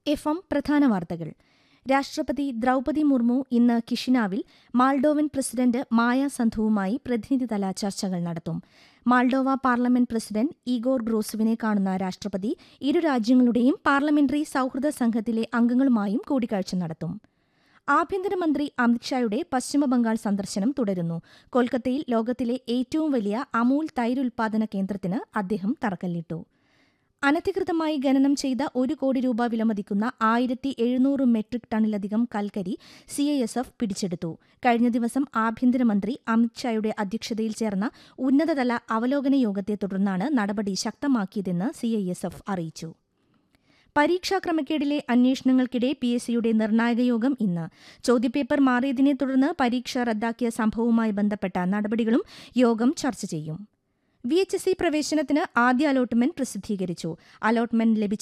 F M പ്രധാന വാർത്തകൾ രാഷ്ട്രപതി ദ്രൗപതി മുർമു ഇന്ന് കിഷിനാവിൽ മാൾഡോവൻ പ്രസിഡന്റ് മായ സന്ധുവുമായി പ്രതിനിധിതല ചർച്ചകൾ നടത്തും മാൾഡോവ പാർലമെന്റ് പ്രസിഡന്റ് ഈഗോർ ഗ്രോസുവിനെ കാണുന്ന രാഷ്ട്രപതി ഇരു രാജ്യങ്ങളുടെയും പാർലമെന്ററി സൌഹൃദ സംഘത്തിലെ അംഗങ്ങളുമായും കൂടിക്കാഴ്ച നടത്തും ആഭ്യന്തരമന്ത്രി അമിത്ഷായുടെ പശ്ചിമബംഗാൾ സന്ദർശനം തുടരുന്നു കൊൽക്കത്തയിൽ ലോകത്തിലെ ഏറ്റവും വലിയ അമൂൽ തൈരുൽപാദന കേന്ദ്രത്തിന് അദ്ദേഹം തറക്കല്ലിട്ടു അനധികൃതമായി ഖനനം ചെയ്ത ഒരു കോടി രൂപ വിലമതിക്കുന്ന ആയിരത്തി എഴുന്നൂറ് മെട്രിക് ടണ്ണിലധികം കൽക്കരി സിഐഎസ്എഫ് പിടിച്ചെടുത്തു കഴിഞ്ഞ ദിവസം ആഭ്യന്തരമന്ത്രി അമിത്ഷായുടെ അധ്യക്ഷതയിൽ ചേർന്ന ഉന്നതതല അവലോകന യോഗത്തെ തുടർന്നാണ് നടപടി ശക്തമാക്കിയതെന്ന് സിഐഎസ്എഫ് അറിയിച്ചു പരീക്ഷാ ക്രമക്കേടിലെ അന്വേഷണങ്ങൾക്കിടെ പി എസ് സിയുടെ നിർണായക യോഗം ഇന്ന് ചോദ്യപേപ്പർ മാറിയതിനെ തുടർന്ന് പരീക്ഷ റദ്ദാക്കിയ സംഭവവുമായി ബന്ധപ്പെട്ട നടപടികളും യോഗം ചർച്ച ചെയ്യും വി എച്ച് എസ് സി പ്രവേശനത്തിന് ആദ്യ അലോട്ട്മെന്റ് പ്രസിദ്ധീകരിച്ചു അലോട്ട്മെന്റ് ലഭിച്ച